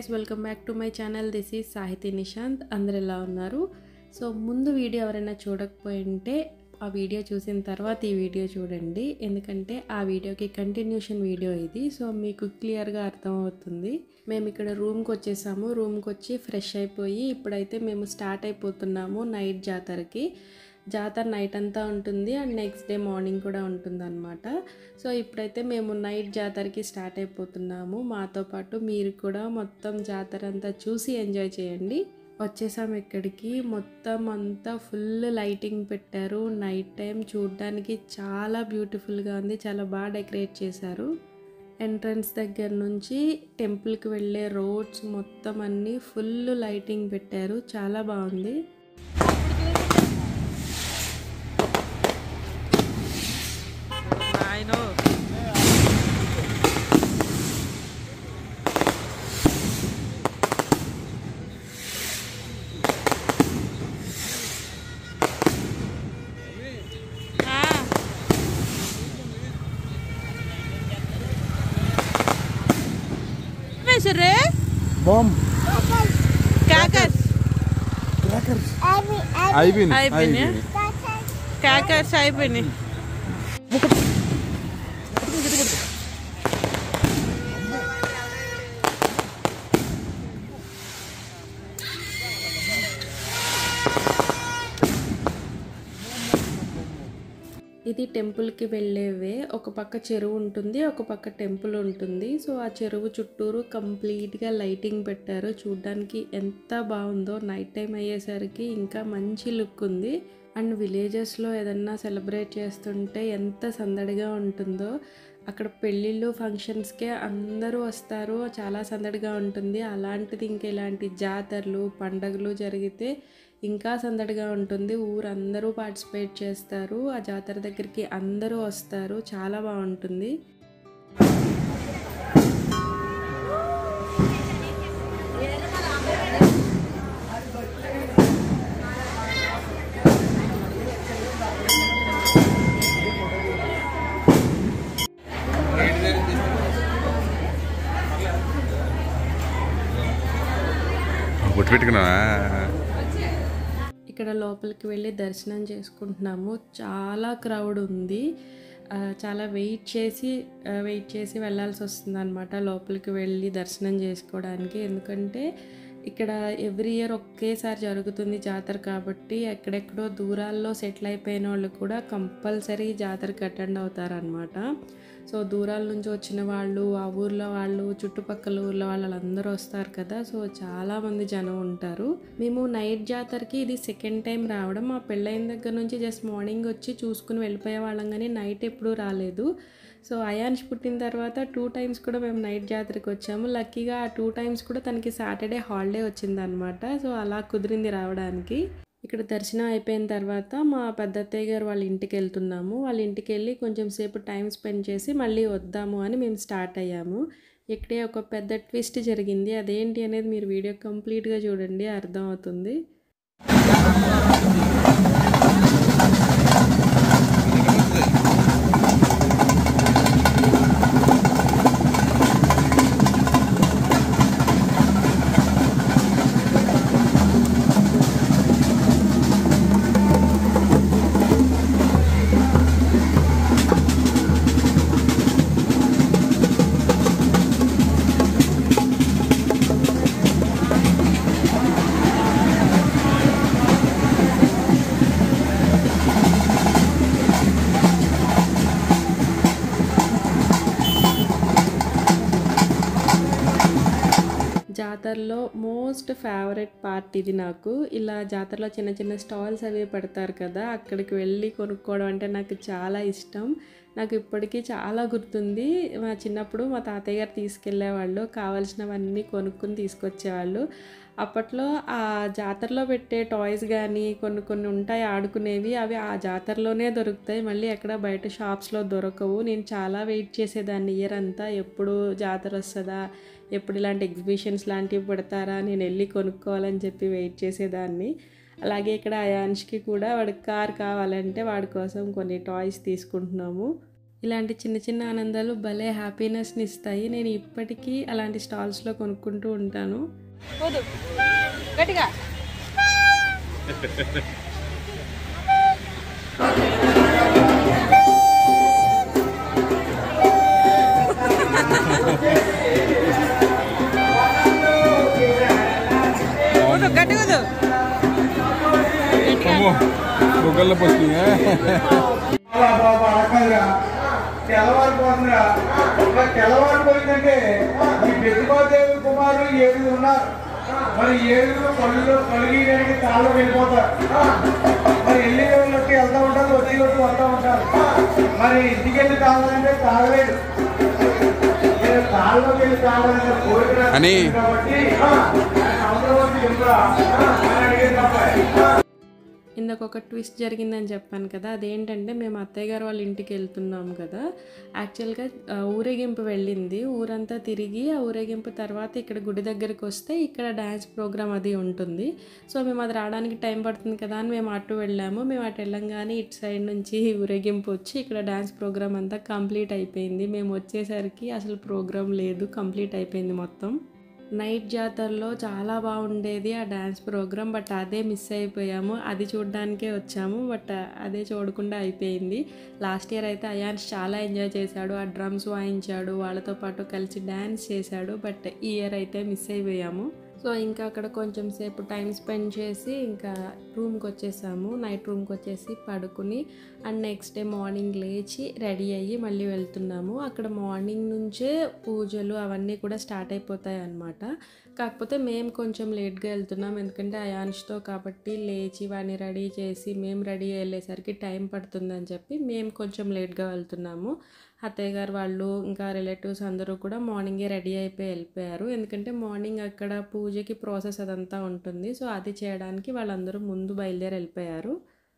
Guys welcome back to my channel this is Sahithi Nishant అందరు ఎలా ఉన్నారు సో ముందు వీడియో ఎవరైనా చూడకపోయింటే ఆ వీడియో చూసిన తర్వాత ఈ వీడియో చూడండి ఎందుకంటే ఆ వీడియోకి కంటిన్యూషన్ వీడియో ఇది సో మీకు క్లియర్గా అర్థమవుతుంది మేము ఇక్కడ రూమ్కి వచ్చేసాము రూమ్కి వచ్చి ఫ్రెష్ అయిపోయి ఇప్పుడైతే మేము స్టార్ట్ అయిపోతున్నాము నైట్ జాతరకి జాతర నైట్ అంతా ఉంటుంది అండ్ నెక్స్ట్ డే మార్నింగ్ కూడా ఉంటుంది అనమాట సో ఇప్పుడైతే మేము నైట్ జాతరకి స్టార్ట్ అయిపోతున్నాము మాతో పాటు మీరు కూడా మొత్తం జాతర అంతా చూసి ఎంజాయ్ చేయండి వచ్చేసాం ఇక్కడికి మొత్తం అంతా ఫుల్ లైటింగ్ పెట్టారు నైట్ టైం చూడడానికి చాలా బ్యూటిఫుల్గా ఉంది చాలా బాగా డెకరేట్ చేశారు ఎంట్రన్స్ దగ్గర నుంచి టెంపుల్కి వెళ్ళే రోడ్స్ మొత్తం అన్నీ ఫుల్ లైటింగ్ పెట్టారు చాలా బాగుంది I know. Ah. Where's it? Bomb. Crackers. Crackers. అయిపోయింది అయిపోయినాయా? Crackers అయిపోయినాయి ఇది టెంపుల్కి వెళ్ళేవే ఒక పక్క చెరువు ఉంటుంది ఒక పక్క టెంపుల్ ఉంటుంది సో ఆ చెరువు చుట్టూరు కంప్లీట్గా లైటింగ్ పెట్టారు చూడ్డానికి ఎంత బాగుందో నైట్ టైం అయ్యేసరికి ఇంకా మంచి లుక్ ఉంది అండ్ విలేజెస్లో ఏదన్నా సెలబ్రేట్ చేస్తుంటే ఎంత సందడిగా ఉంటుందో అక్కడ పెళ్ళిళ్ళు ఫంక్షన్స్కే అందరూ వస్తారు చాలా సందడిగా ఉంటుంది అలాంటిది ఇంక ఇలాంటి జాతరలు పండగలు జరిగితే ఇంకా సందడిగా ఉంటుంది ఊరందరూ పార్టిసిపేట్ చేస్తారు ఆ జాతర దగ్గరికి అందరూ వస్తారు చాలా బాగుంటుంది బొట్టు పెట్టుకున్నా ఇక్కడ లోపలికి వెళ్ళి దర్శనం చేసుకుంటున్నాము చాలా క్రౌడ్ ఉంది ఆ, చాలా వెయిట్ చేసి ఆ, వెయిట్ చేసి వెళ్ళాల్సి వస్తుంది అనమాట లోపలికి వెళ్ళి దర్శనం చేసుకోవడానికి ఎందుకంటే ఇక్కడ ఎవ్రీ ఇయర్ ఒకేసారి జరుగుతుంది జాతర కాబట్టి ఎక్కడెక్కడో దూరాల్లో సెటిల్ అయిపోయిన వాళ్ళు కూడా కంపల్సరీ జాతరకి అటెండ్ అవుతారనమాట సో దూరాల నుంచి వచ్చిన వాళ్ళు ఆ ఊర్లో వాళ్ళు చుట్టుపక్కల ఊర్లో వాళ్ళు వాళ్ళందరూ వస్తారు కదా సో చాలా మంది జనం ఉంటారు మేము నైట్ జాతరకి ఇది సెకండ్ టైం రావడం మా పెళ్ళైన దగ్గర నుంచి జస్ట్ మార్నింగ్ వచ్చి చూసుకుని వెళ్ళిపోయే వాళ్ళం కానీ నైట్ ఎప్పుడూ రాలేదు సో అయాన్ష్ పుట్టిన తర్వాత టూ టైమ్స్ కూడా మేము నైట్ జాతరకి వచ్చాము లక్కీగా ఆ టూ టైమ్స్ కూడా తనకి సాటర్డే హాలిడే వచ్చిందనమాట సో అలా కుదిరింది రావడానికి ఇక్కడ దర్శనం అయిపోయిన తర్వాత మా పెద్ద అత్తయ్య గారు వాళ్ళ ఇంటికి వెళ్తున్నాము వాళ్ళ ఇంటికి వెళ్ళి కొంచెం సేపు టైం స్పెండ్ చేసి మళ్ళీ వద్దాము అని మేము స్టార్ట్ అయ్యాము ఇక్కడే ఒక పెద్ద ట్విస్ట్ జరిగింది అదేంటి అనేది మీరు వీడియో కంప్లీట్గా చూడండి అర్థమవుతుంది జాతరలో మోస్ట్ ఫేవరెట్ పార్ట్ ఇది నాకు ఇలా జాతరలో చిన్న చిన్న స్టాల్స్ అవి పెడతారు కదా అక్కడికి వెళ్ళి కొనుక్కోవడం అంటే నాకు చాలా ఇష్టం నాకు ఇప్పటికీ చాలా గుర్తుంది మా చిన్నప్పుడు మా తాతయ్య గారు తీసుకెళ్ళేవాళ్ళు కావాల్సినవన్నీ కొనుక్కుని తీసుకొచ్చేవాళ్ళు అప్పట్లో ఆ జాతరలో పెట్టే టాయ్స్ కానీ కొన్ని కొన్ని ఉంటాయి ఆడుకునేవి అవి ఆ జాతరలోనే దొరుకుతాయి మళ్ళీ ఎక్కడ బయట షాప్స్లో దొరకవు నేను చాలా వెయిట్ చేసేదాన్ని ఇయర్ అంతా ఎప్పుడు జాతర వస్తుందా ఎప్పుడు ఇలాంటి ఎగ్జిబిషన్స్ లాంటివి పెడతారా నేను వెళ్ళి కొనుక్కోవాలని చెప్పి వెయిట్ చేసేదాన్ని అలాగే ఇక్కడ అయాన్ష్కి కూడా వాడికి కార్ కావాలంటే వాడి కోసం కొన్ని టాయ్స్ తీసుకుంటున్నాము ఇలాంటి చిన్న చిన్న ఆనందాలు భలే హ్యాపీనెస్ని ఇస్తాయి నేను ఇప్పటికీ అలాంటి స్టాల్స్లో కొనుక్కుంటూ ఉంటాను పోదు గట్టిగా పోదు గట్టిగా వద్దు. గట్టిగా మొగ్గల్లో పోస్తుంది బాబా అడగదురా తెల్లవారిపోతుందిరా ఇంకా తెల్లవారిపోయిందంటే ఈ పెద్దమాదేవి కుమారులు ఏడుగురు ఉన్నారు మరి ఏడుగురు కళ్ళు కలుగడానికి తాళ్ళు వెళ్ళిపోతారు మరి వెళ్ళి వాళ్ళకి వెళ్తా ఉంటారు వచ్చి వచ్చి వస్తూ ఉంటారు మరి ఇంటికి వెళ్ళి తాగాలంటే తాగలేదు నేను తాళ్ళలోకి వెళ్ళి తాగాలంటే కోరిక నాకు అని. ఉంది కాబట్టి అందరూ వచ్చి వెళ్తురా అని అడిగేది అబ్బాయి ఇందాక ఒక ట్విస్ట్ జరిగిందని చెప్పాను కదా అదేంటంటే మేము అత్తయ్య గారు వాళ్ళ ఇంటికి వెళ్తున్నాం కదా యాక్చువల్గా ఆ, ఊరేగింపు వెళ్ళింది ఊరంతా తిరిగి ఆ ఊరేగింపు తర్వాత ఇక్కడ గుడి దగ్గరికి వస్తే ఇక్కడ డ్యాన్స్ ప్రోగ్రామ్ అది ఉంటుంది సో మేము అది రావడానికి టైం పడుతుంది కదా అని మేము అటు వెళ్ళాము మేము అటు వెళ్ళంగానే ఇటు సైడ్ నుంచి ఊరేగింపు వచ్చి ఇక్కడ డ్యాన్స్ ప్రోగ్రామ్ అంతా కంప్లీట్ అయిపోయింది మేము వచ్చేసరికి అసలు ప్రోగ్రామ్ లేదు కంప్లీట్ అయిపోయింది మొత్తం నైట్ జాతరలో చాలా బాగుండేది ఆ డ్యాన్స్ ప్రోగ్రామ్ బట్ అదే మిస్ అయిపోయాము అది చూడడానికే వచ్చాము బట్ అదే చూడకుండా అయిపోయింది లాస్ట్ ఇయర్ అయితే అయాన్స్ చాలా ఎంజాయ్ చేశాడు ఆ డ్రమ్స్ వాయించాడు వాళ్ళతో పాటు కలిసి డ్యాన్స్ చేశాడు బట్ ఈ ఇయర్ అయితే మిస్ అయిపోయాము సో ఇంకా అక్కడ కొంచెం సేపు టైం స్పెండ్ చేసి ఇంకా రూమ్కి వచ్చేసాము నైట్ రూమ్కి వచ్చేసి పడుకుని అండ్ నెక్స్ట్ డే మార్నింగ్ లేచి రెడీ అయ్యి మళ్ళీ వెళ్తున్నాము అక్కడ మార్నింగ్ నుంచే పూజలు అవన్నీ కూడా స్టార్ట్ అయిపోతాయి అన్నమాట కాకపోతే మేము కొంచెం లేట్గా వెళ్తున్నాం ఎందుకంటే అయాన్ష్తో కాబట్టి లేచి వాడిని రెడీ చేసి మేము రెడీ వెళ్ళేసరికి టైం పడుతుందని చెప్పి మేము కొంచెం లేట్గా వెళ్తున్నాము అత్తయ్య గారు వాళ్ళు ఇంకా రిలేటివ్స్ అందరూ కూడా మార్నింగే రెడీ అయిపోయి వెళ్ళిపోయారు ఎందుకంటే మార్నింగ్ అక్కడ పూజకి ప్రాసెస్ అదంతా ఉంటుంది సో అది చేయడానికి వాళ్ళందరూ ముందు బయలుదేరి వెళ్ళిపోయారు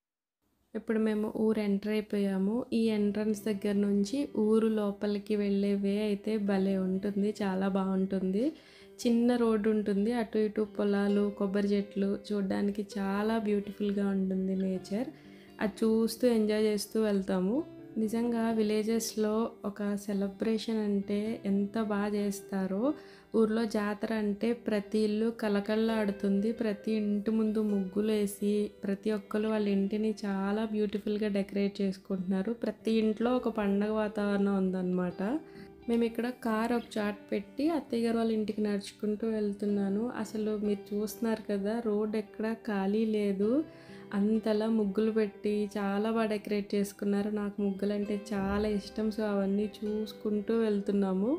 ఇప్పుడు మేము ఊరు ఎంటర్ అయిపోయాము ఈ ఎంట్రన్స్ దగ్గర నుంచి ఊరు లోపలికి వెళ్ళే వే అయితే భలే ఉంటుంది చాలా బాగుంటుంది చిన్న రోడ్డు ఉంటుంది అటు ఇటు పొలాలు కొబ్బరి చెట్లు చూడడానికి చాలా బ్యూటిఫుల్గా ఉంటుంది నేచర్ అది చూస్తూ ఎంజాయ్ చేస్తూ వెళ్తాము నిజంగా విలేజెస్లో ఒక సెలబ్రేషన్ అంటే ఎంత బాగా చేస్తారో ఊర్లో జాతర అంటే ప్రతి ఇల్లు కలకల్లాడుతుంది ప్రతి ఇంటి ముందు ముగ్గులు వేసి ప్రతి ఒక్కరు వాళ్ళ ఇంటిని చాలా బ్యూటిఫుల్గా డెకరేట్ చేసుకుంటున్నారు ప్రతి ఇంట్లో ఒక పండగ వాతావరణం ఉందన్నమాట మేము ఇక్కడ కార్ ఒక చాట్ పెట్టి అత్తయ్య గారు వాళ్ళ ఇంటికి నడుచుకుంటూ వెళ్తున్నాను అసలు మీరు చూస్తున్నారు కదా రోడ్ ఎక్కడ ఖాళీ లేదు అంతలా ముగ్గులు పెట్టి చాలా బాగా డెకరేట్ చేసుకున్నారు నాకు ముగ్గులు అంటే చాలా ఇష్టం సో అవన్నీ చూసుకుంటూ వెళ్తున్నాము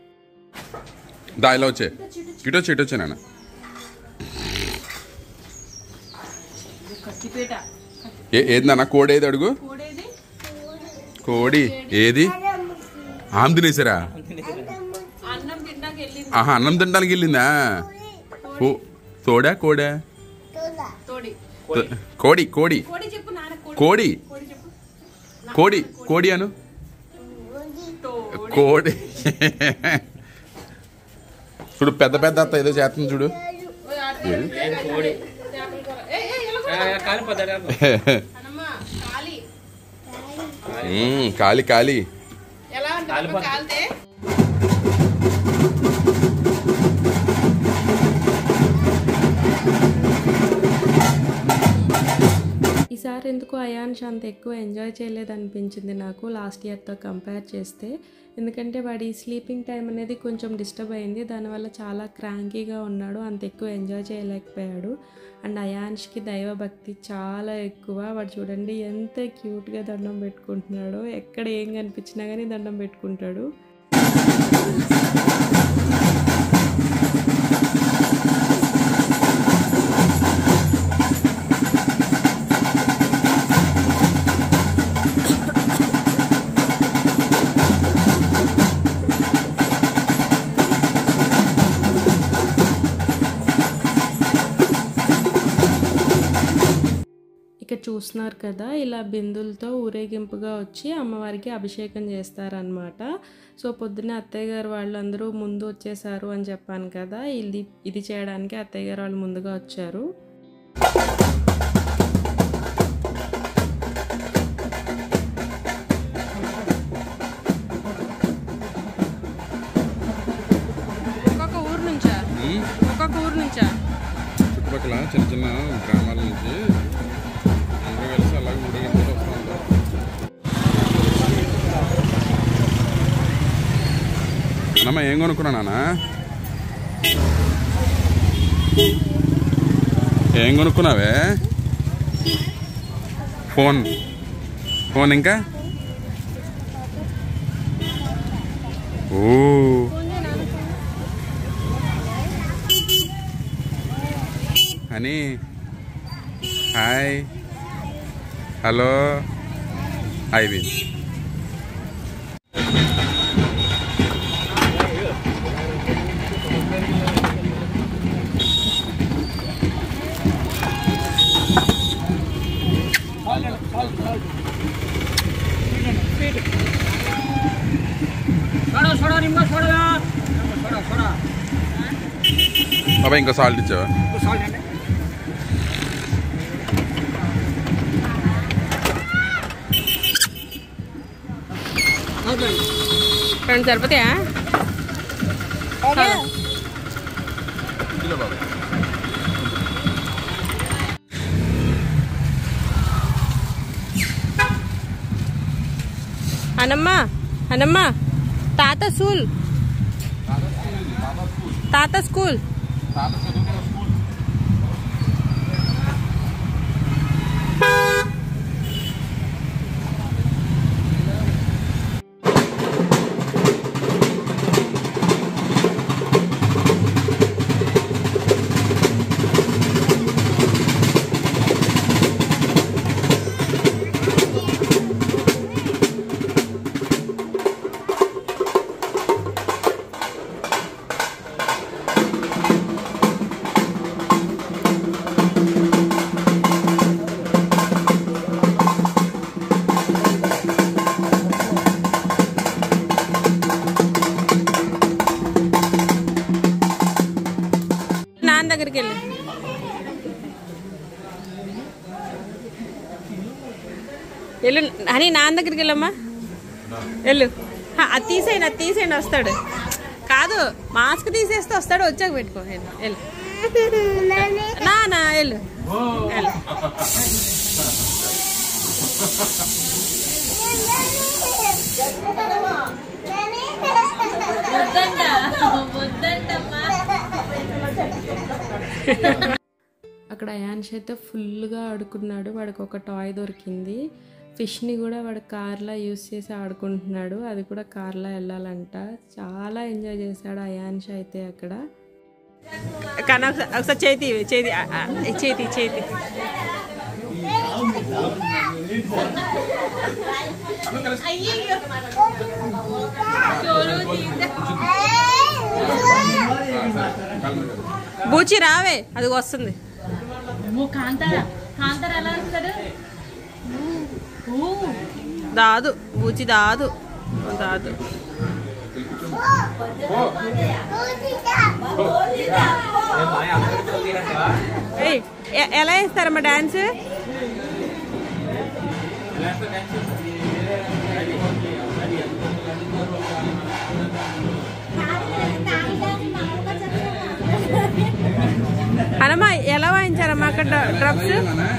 దా ఇలా వచ్చే ఇటు వచ్చి ఇటు వచ్చే నాన్న ఏ ఏది నాన్న కోడి ఏది అడుగు కోడి ఏది ఆమె తినేసారా అన్నం తిన్నాక వెళ్ళింది ఆహా అన్నం తినడానికి వెళ్ళిందా కో- తోడా కోడా తోడి తో- కోడి కోడి కోడి చెప్పు నాన్న కోడి కోడి కోడి చెప్పు కోడి కోడి అను తోడి కోడి చూడు పెద్ద పెద్ద అత్త ఏదో చేస్తుంది చూడు అనమ్మ కాలి మ్మ్, కాలి కాలి ఎలా ఉంటుంది కాలితే ఈసారి ఎందుకు అయాన్ష్ అంత ఎక్కువ ఎంజాయ్ చేయలేదు అనిపించింది నాకు లాస్ట్ ఇయర్తో కంపేర్ చేస్తే ఎందుకంటే వాడి స్లీపింగ్ టైం అనేది కొంచెం డిస్టర్బ్ అయింది దానివల్ల చాలా క్రాంకీగా ఉన్నాడు అంత ఎక్కువ ఎంజాయ్ చేయలేకపోయాడు అండ్ అయాన్ష్కి దైవభక్తి చాలా ఎక్కువ వాడు చూడండి ఎంత క్యూట్గా దండం పెట్టుకుంటున్నాడో ఎక్కడ ఏం కనిపించినా కానీ దండం పెట్టుకుంటాడు ఇక్కడ చూస్తున్నారు కదా ఇలా బిందులతో ఊరేగింపుగా వచ్చి అమ్మవారికి అభిషేకం చేస్తారనమాట సో పొద్దున్నే అత్తయ్య గారు వాళ్ళందరూ ముందు వచ్చేసారు అని చెప్పాను కదా ఇది ఇది చేయడానికి అత్తయ్య గారు వాళ్ళు ముందుగా వచ్చారు చిన్న చిన్న గ్రామాల నుంచి అందరూ కలిసి అలాగే ఊరేగింపుతో వస్తూ ఉంటారు అన్నమ్మ ఏం కొనుక్కున్నా నాన్న ఏం కొనుక్కున్నావే ఫోన్ ఫోన్ ఇంకా ఓ అని హాయ్ హలో ఐవి బాబా ఇంకా సాల్ట్ ఇచ్చావా రెండు సరిపోతాయా కిలో బాబా అనమ్మ అనమ్మ తాత స్కూల్ తాత స్కూల్ నాన్న దగ్గరికి వెళ్ళి వెళ్ళు అని నాన్న దగ్గరికి వెళ్ళమ్మా వెళ్ళు హ, అది తీసేయండి అది తీసేయండి వస్తాడు కాదు మాస్క్ తీసేస్తే వస్తాడు వచ్చాక పెట్టుకో వెళ్ళు వెళ్ళు నా నా వెళ్ళు వెళ్ళు అక్కడ అయాన్ష్ అయితే ఫుల్గా ఆడుకున్నాడు వాడికి ఒక టాయ్ దొరికింది ఫిష్ని కూడా వాడు కార్లా యూస్ చేసి ఆడుకుంటున్నాడు అది కూడా కార్లా వెళ్ళాలంట చాలా ఎంజాయ్ చేశాడు అయాన్ష్ అయితే అక్కడ కానీ ఒకసారి ఒకసారి చేతి చేతి ఆ, ఆ, చేతి చేతి బూచి రావే అది వస్తుంది దాదు బూచి దాదు దాదు ఏయ్, ఎ- ఎలా వేస్తారమ్మా డాన్స్ అనమ్మా ఎలా వాయించారమ్మా అక్కడ డ్రమ్స్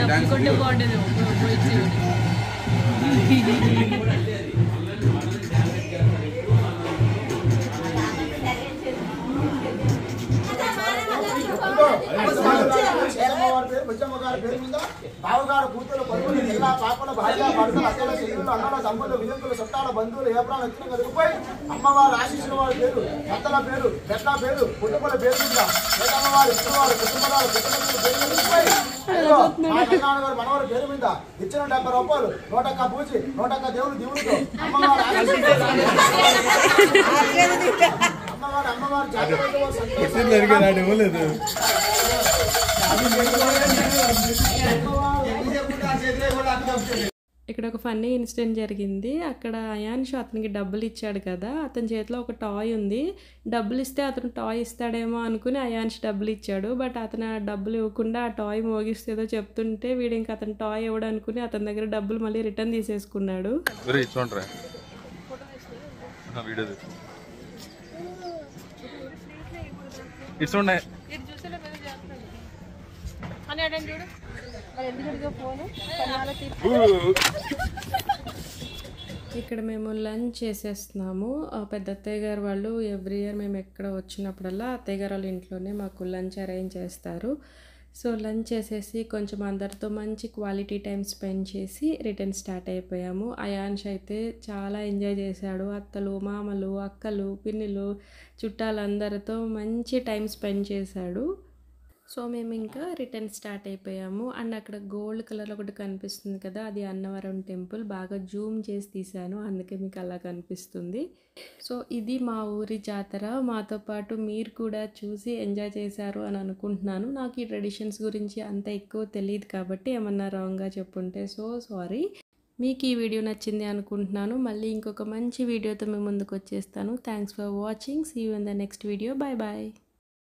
శేరమ్మవారి పేరు బుజ్జమ్మ గారి పేరు మీద బావగారు కూతురు పరుగులు జిల్లా పాపల భార్య భర్తలు అక్కల చెల్లెలు అన్నల తమ్ముళ్ళు విజంతులు చుట్టాల బంధువులు ఏప్రాలు ఎత్తున కదిలిపోయి అమ్మవారు ఆశించిన వారి పేరు పెద్దల పేరు పెద్ద పేరు కుటుంబాల పేరు మీద ఏటమ్మవారి ఇష్టవారు కుటుంబాల కుటుంబాల పేరు కదిలిపోయి అయ్యో, మా పెద్దనాన్న గారు మనవారి పేరు మీద ఇచ్చిన డెబ్బై రూపాయలు నూటక్క పూచి నూటక్క దేవుడు దేవుడితో అమ్మవారు ఆశీస్సులతో అమ్మవారు అమ్మవారు జాగ్రత్త సంతోషం ఇక్కడ ఒక ఫన్నీ ఇన్సిడెంట్ జరిగింది అక్కడ అయాన్ష్ అతనికి డబ్బులు ఇచ్చాడు కదా అతని చేతిలో ఒక టాయ్ ఉంది డబ్బులు ఇస్తే అతను టాయ్ ఇస్తాడేమో అనుకుని అయాన్ష్ డబ్బులు ఇచ్చాడు బట్ అతను ఆ డబ్బులు ఇవ్వకుండా ఆ టాయ్ మోగిస్తే ఏదో చెప్తుంటే వీడు ఇంకా అతను టాయ్ ఇవ్వడం అనుకుని అతని దగ్గర డబ్బులు మళ్ళీ రిటర్న్ తీసేసుకున్నాడు ఒరే చూడరా వీడియో ఇట్స్ ఉండే ఫోన్ ఏడండి చూడు మరి ఎందుకు అడిగా ఫోన్ కొన్నాళ్ళ ఇక్కడ మేము లంచ్ చేసేస్తున్నాము ఆ పెద్ద అత్తయ్య గారు వాళ్ళు ఎవ్రీ ఇయర్ మేము ఎక్కడ వచ్చినప్పుడల్లా అత్తయ్య గారు వాళ్ళ ఇంట్లోనే మాకు లంచ్ అరేంజ్ చేస్తారు సో లంచ్ చేసేసి కొంచెం అందరితో మంచి క్వాలిటీ టైం స్పెండ్ చేసి రిటర్న్ స్టార్ట్ అయిపోయాము అయాన్ష్ అయితే చాలా ఎంజాయ్ చేశాడు అత్తలు మామలు అక్కలు పిన్నిలు చుట్టాలందరితో మంచి టైం స్పెండ్ చేశాడు సో మేము ఇంకా రిటర్న్ స్టార్ట్ అయిపోయాము అండ్ అక్కడ గోల్డ్ కలర్ ఒకటి కనిపిస్తుంది కదా అది అన్నవరం టెంపుల్ బాగా జూమ్ చేసి తీశాను అందుకే మీకు అలా కనిపిస్తుంది సో ఇది మా ఊరి జాతర మాతో పాటు మీరు కూడా చూసి ఎంజాయ్ చేశారు అని అనుకుంటున్నాను నాకు ఈ ట్రెడిషన్స్ గురించి అంత ఎక్కువ తెలియదు కాబట్టి ఏమన్నా రాంగ్గా చెప్పుంటే సో సారీ మీకు ఈ వీడియో నచ్చింది అనుకుంటున్నాను మళ్ళీ ఇంకొక మంచి వీడియోతో మేము ముందుకు వచ్చేస్తాను thanks for watching see you in the next video bye bye